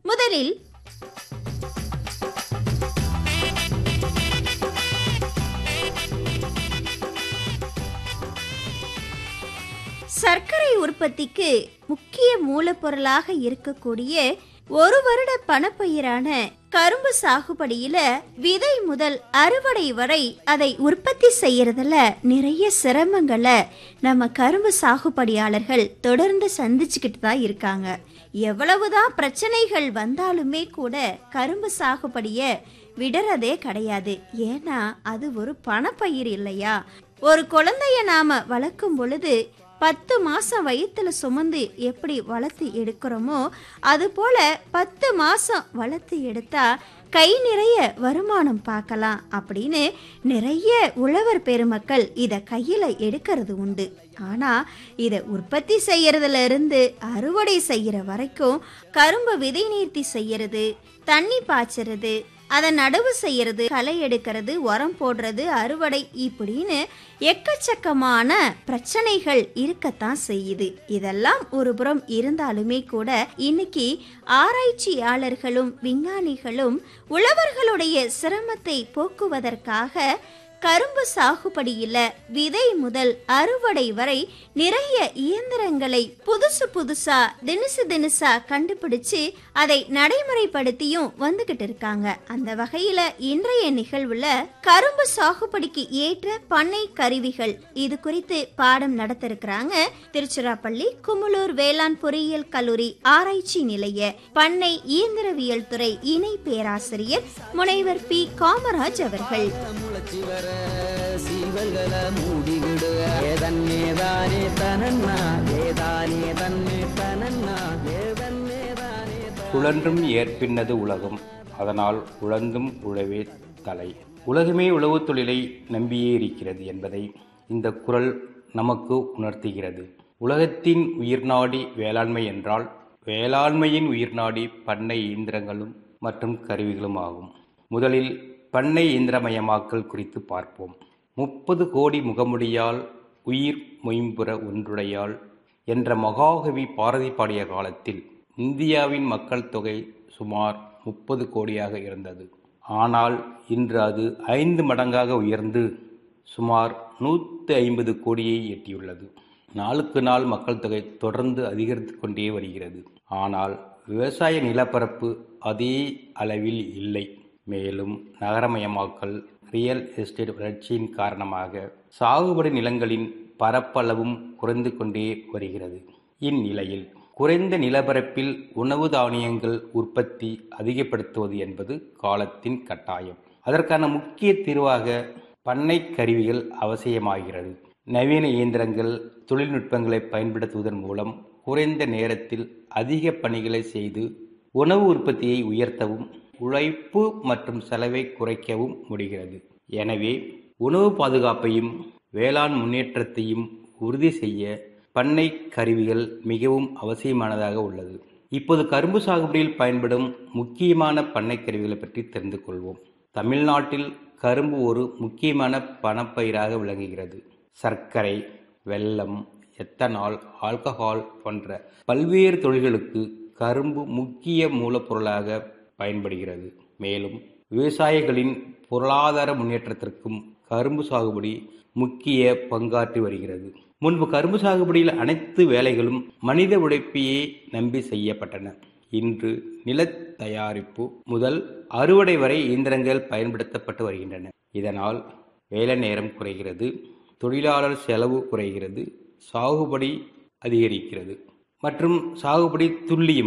முதலில் சர்க்கரை உற்பத்திக்கு முக்கிய மூலப்பொருளாக இருக்கக்கூடிய ஒரு வருட பணப்பயிரான கரும்பு சாகுபடியில விதை முதல் அறுவடை வரை அதை உற்பத்தி செய்யறதுல நிறைய சிரமங்களை நம்ம கரும்பு சாகுபடியாளர்கள் தொடர்ந்து சந்திச்சுக்கிட்டு தான் இருக்காங்க எவ்வளவுதான் பிரச்சனைகள் வந்தாலுமே கூட கரும்பு சாகுபடிய விடுறதே கிடையாது ஏன்னா அது ஒரு பணப்பயிர் இல்லையா ஒரு குழந்தைய நாம வளர்க்கும் பொழுது பத்து மாசம் வயிற்றுல சுமந்து எப்படி வளர்த்து எடுக்கிறோமோ அது போல பத்து மாசம் வளர்த்து எடுத்தா கை நிறைய வருமானம் பார்க்கலாம் அப்படின்னு நிறைய உழவர் பெருமக்கள் இதை கையில் எடுக்கிறது உண்டு ஆனால் இதை உற்பத்தி செய்யறதுல இருந்து அறுவடை செய்கிற வரைக்கும் கரும்பு விதை நீர்த்தி செய்யறது தண்ணி பாய்ச்சறது அதை நடவு செய்யறது களை எடுக்கிறது உரம் போடுறது அறுவடை இப்படின்னு எக்கச்சக்கமான பிரச்சனைகள் இருக்கத்தான் செய்யுது இதெல்லாம் ஒரு புறம் இருந்தாலுமே கூட இன்னைக்கு ஆராய்ச்சியாளர்களும் விஞ்ஞானிகளும் உழவர்களுடைய சிரமத்தை போக்குவதற்காக கரும்பு சாகுபடியில விதை முதல் அறுவடை வரை நிறைய இயந்திரங்களை புதுசு புதுசா தினுசு தினுசா கண்டுபிடிச்சு அதை நடைமுறைப்படுத்தியும் வந்துகிட்டு இருக்காங்க அந்த வகையில இன்றைய நிகழ்வுல கரும்பு சாகுபடிக்கு ஏற்ற பண்ணை கருவிகள் இது குறித்து பாடம் நடத்த இருக்கிறாங்க திருச்சிராப்பள்ளி குமுளூர் வேளாண் பொறியியல் கல்லூரி ஆராய்ச்சி நிலைய பண்ணை இயந்திரவியல் துறை இணை பேராசிரியர் முனைவர் பி காமராஜ் அவர்கள் முளைச்சி வர சீவல்களை மூடிவிடு ஏதன்னே தானே தனன்னா ஏதானே தன்னே தனன்னா ஏதன்னே தானே சுழன்றும் ஏற்பின்னது உலகம் அதனால் உழந்தும் உழவே தலை உலகமே உழவுத் தொழிலை நம்பியே இருக்கிறது என்பதை இந்த குரல் நமக்கு உணர்த்துகிறது உலகத்தின் உயிர்நாடி வேளாண்மை என்றால் வேளாண்மையின் உயிர்நாடி பண்ணை இயந்திரங்களும் மற்றும் கருவிகளும் ஆகும் முதலில் பண்ணை இயந்திரமயமாக்கல் குறித்து பார்ப்போம் முப்பது கோடி முகமுடியால் உயிர் மொயம்புற ஒன்றுடையாள் என்ற மகாகவி பாரதி பாடிய காலத்தில் இந்தியாவின் மக்கள் தொகை சுமார் முப்பது கோடியாக இருந்தது ஆனால் இன்று அது ஐந்து மடங்காக உயர்ந்து சுமார் நூற்றி ஐம்பது கோடியை எட்டியுள்ளது நாளுக்கு நாள் மக்கள் தொகை தொடர்ந்து அதிகரித்து கொண்டே வருகிறது ஆனால் விவசாய நிலப்பரப்பு அதே அளவில் இல்லை மேலும் நகரமயமாக்கல் ரியல் எஸ்டேட் வளர்ச்சியின் காரணமாக சாகுபடி நிலங்களின் பரப்பளவும் குறைந்து கொண்டே வருகிறது இந்நிலையில் குறைந்த நிலப்பரப்பில் உணவு தானியங்கள் உற்பத்தி அதிகப்படுத்துவது என்பது காலத்தின் கட்டாயம் அதற்கான முக்கிய தீர்வாக பண்ணை கருவிகள் அவசியமாகிறது நவீன இயந்திரங்கள் தொழில்நுட்பங்களை பயன்படுத்துவதன் மூலம் குறைந்த நேரத்தில் அதிக பணிகளை செய்து உணவு உற்பத்தியை உயர்த்தவும் உழைப்பு மற்றும் செலவை குறைக்கவும் முடிகிறது எனவே உணவு பாதுகாப்பையும் வேளாண் முன்னேற்றத்தையும் உறுதி செய்ய பண்ணை கருவிகள் மிகவும் அவசியமானதாக உள்ளது இப்போது கரும்பு சாகுபடியில் பயன்படும் முக்கியமான பண்ணை கருவிகளை பற்றி தெரிந்து கொள்வோம் தமிழ்நாட்டில் கரும்பு ஒரு முக்கியமான பணப்பயிராக விளங்குகிறது சர்க்கரை வெல்லம் எத்தனால் ஆல்கஹால் போன்ற பல்வேறு தொழில்களுக்கு கரும்பு முக்கிய மூலப்பொருளாக பயன்படுகிறது மேலும் விவசாயிகளின் பொருளாதார முன்னேற்றத்திற்கும் கரும்பு சாகுபடி முக்கிய பங்காற்றி வருகிறது முன்பு கரும்பு சாகுபடியில் அனைத்து வேலைகளும் மனித உழைப்பையே நம்பி செய்யப்பட்டன இன்று நில தயாரிப்பு முதல் அறுவடை வரை இயந்திரங்கள் பயன்படுத்தப்பட்டு வருகின்றன இதனால் வேலை நேரம் குறைகிறது தொழிலாளர் செலவு குறைகிறது சாகுபடி அதிகரிக்கிறது மற்றும் சாகுபடி துல்லியம்